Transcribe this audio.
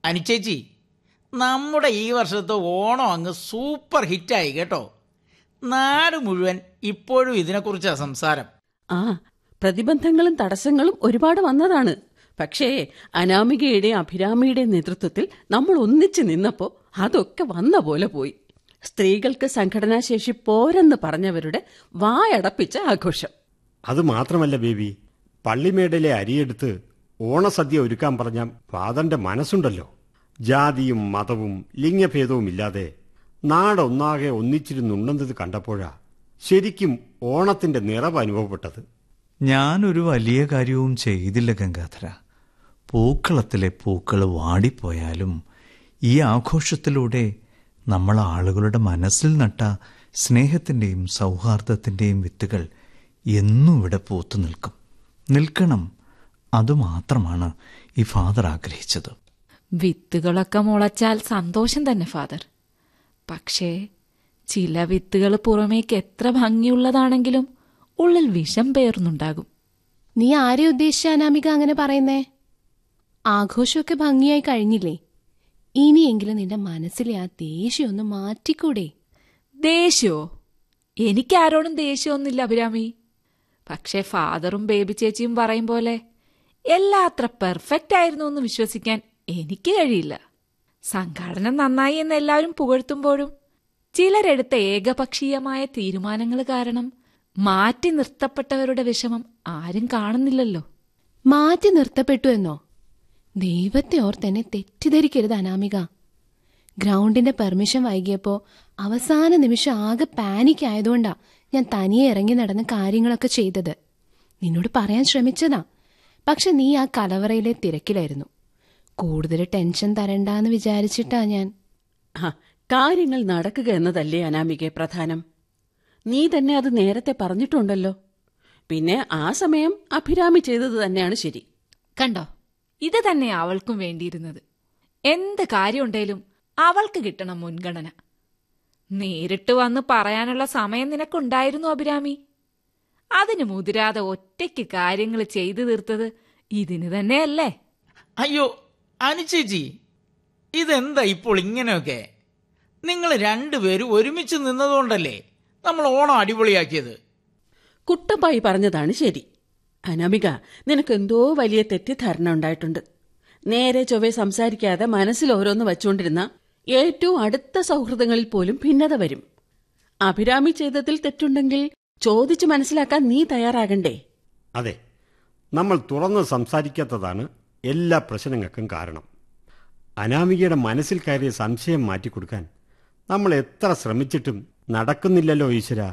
അനിച്ചേച്ചി നമ്മുടെ ഈ വർഷത്തെ ഓണം അങ്ങ് സൂപ്പർ ഹിറ്റായി കേട്ടോ നാട് മുഴുവൻ ഇപ്പോഴും ഇതിനെക്കുറിച്ചാ സംസാരം ആ പ്രതിബന്ധങ്ങളും തടസ്സങ്ങളും ഒരുപാട് വന്നതാണ് പക്ഷേ അനാമികയുടെയും അഭിരാമിയുടെയും നേതൃത്വത്തിൽ നമ്മൾ ഒന്നിച്ചു നിന്നപ്പോ അതൊക്കെ വന്ന പോലെ പോയി സ്ത്രീകൾക്ക് സംഘടനാശേഷി പോരെന്ന് പറഞ്ഞവരുടെ വായടപ്പിച്ച ആഘോഷം അത് മാത്രമല്ല ബേബി പള്ളിമേടിലെ അരിയെടുത്ത് ഓണസദ്യ ഒരുക്കാൻ പറഞ്ഞ ഫാദറിന്റെ മനസ്സുണ്ടല്ലോ ജാതിയും മതവും ലിംഗഭേദവും ഇല്ലാതെ നാടൊന്നാകെ ഒന്നിച്ചിരുന്നുണ്ടെന്നത് കണ്ടപ്പോഴാ ശരിക്കും ഓണത്തിന്റെ നിറവ് അനുഭവപ്പെട്ടത് ഞാനൊരു വലിയ കാര്യവും ചെയ്തില്ല ഗംഗാധര പൂക്കളത്തിലെ പൂക്കൾ വാടിപ്പോയാലും ഈ ആഘോഷത്തിലൂടെ നമ്മൾ ആളുകളുടെ മനസ്സിൽ നട്ട സ്നേഹത്തിൻ്റെയും സൗഹാർദ്ദത്തിൻ്റെയും വിത്തുകൾ എന്നും ഇവിടെ പൂത്തു നിൽക്കും നിൽക്കണം അതുമാത്രമാണ് ഈ ഫാദർ ആഗ്രഹിച്ചത് വിത്തുകളൊക്കെ മുളച്ചാൽ സന്തോഷം തന്നെ ഫാദർ പക്ഷേ ചില വിത്തുകൾ പുറമേക്ക് എത്ര ഭംഗിയുള്ളതാണെങ്കിലും ഉള്ളിൽ വിഷം പേർന്നുണ്ടാകും നീ ആരെ ഉദ്ദേശിച്ച അനാമിക അങ്ങനെ പറയുന്നേ ആഘോഷമൊക്കെ ഭംഗിയായി കഴിഞ്ഞില്ലേ ഇനിയെങ്കിലും നിന്റെ മനസ്സിലെ ആ ദേഷ്യം ഒന്ന് മാറ്റിക്കൂടെ ദേഷ്യോ എനിക്കാരോടും ദേഷ്യമൊന്നുമില്ല അഭിരാമി പക്ഷേ ഫാദറും ബേബി ചേച്ചിയും പറയും പോലെ എല്ലാം അത്ര പെർഫെക്റ്റ് ആയിരുന്നു എന്ന് വിശ്വസിക്കാൻ എനിക്ക് കഴിയില്ല സംഘാടനം നന്നായി എന്ന് എല്ലാവരും പുകഴ്ത്തുമ്പോഴും ചിലരെടുത്ത ഏകപക്ഷീയമായ തീരുമാനങ്ങൾ കാരണം മാറ്റി നിർത്തപ്പെട്ടവരുടെ വിഷമം ആരും കാണുന്നില്ലല്ലോ മാറ്റി നിർത്തപ്പെട്ടു എന്നോ ദൈവത്തെ ഓർത്തെന്നെ തെറ്റിദ്ധരിക്കരുത് അനാമിക ഗ്രൗണ്ടിന്റെ പെർമിഷൻ വൈകിയപ്പോ അവസാന നിമിഷം ആകെ പാനിക് ആയതുകൊണ്ടാ ഞാൻ തനിയെ ഇറങ്ങി നടന്ന് കാര്യങ്ങളൊക്കെ ചെയ്തത് നിന്നോട് പറയാൻ ശ്രമിച്ചതാ പക്ഷെ നീ ആ കലവറയിലെ തിരക്കിലായിരുന്നു കൂടുതൽ ടെൻഷൻ തരണ്ടാന്ന് വിചാരിച്ചിട്ടാ ഞാൻ ആ കാര്യങ്ങൾ നടക്കുക എന്നതല്ലേ അനാമികെ പ്രധാനം നീ തന്നെ അത് നേരത്തെ പറഞ്ഞിട്ടുണ്ടല്ലോ പിന്നെ ആ സമയം അഭിരാമി ചെയ്തത് തന്നെയാണ് ശരി കണ്ടോ ഇത് തന്നെ അവൾക്കും വേണ്ടിയിരുന്നത് എന്ത് കാര്യമുണ്ടേലും അവൾക്ക് കിട്ടണം മുൻഗണന നേരിട്ട് വന്ന് പറയാനുള്ള സമയം നിനക്കുണ്ടായിരുന്നു അഭിരാമി അതിന് മുതിരാതെ ഒറ്റയ്ക്ക് കാര്യങ്ങൾ ചെയ്തു തീർത്തത് ഇതിന് തന്നെയല്ലേ അയ്യോ അനിച്ചേച്ചി ഇതെന്താ ഇപ്പോൾ ഇങ്ങനെയൊക്കെ നിങ്ങൾ രണ്ടുപേരും ഒരുമിച്ച് നിന്നതുകൊണ്ടല്ലേ നമ്മൾ ഓണം അടിപൊളിയാക്കിയത് കുട്ടപ്പായി പറഞ്ഞതാണ് ശരി അനാമിക നിനക്കെന്തോ വലിയ തെറ്റിദ്ധാരണ ഉണ്ടായിട്ടുണ്ട് നേരെ ചൊവ്വെ സംസാരിക്കാതെ മനസ്സിൽ ഓരോന്ന് വച്ചുകൊണ്ടിരുന്ന ഏറ്റവും അടുത്ത സൗഹൃദങ്ങളിൽ പോലും ഭിന്നത വരും അഭിരാമി ചെയ്തതിൽ തെറ്റുണ്ടെങ്കിൽ ചോദിച്ചു മനസ്സിലാക്കാൻ നീ തയ്യാറാകണ്ടേ അതെ നമ്മൾ തുറന്ന് സംസാരിക്കാത്തതാണ് എല്ലാ പ്രശ്നങ്ങൾക്കും കാരണം അനാമികയുടെ മനസ്സിൽ കയറിയ സംശയം മാറ്റിക്കൊടുക്കാൻ നമ്മൾ എത്ര ശ്രമിച്ചിട്ടും നടക്കുന്നില്ലല്ലോ ഈശ്വര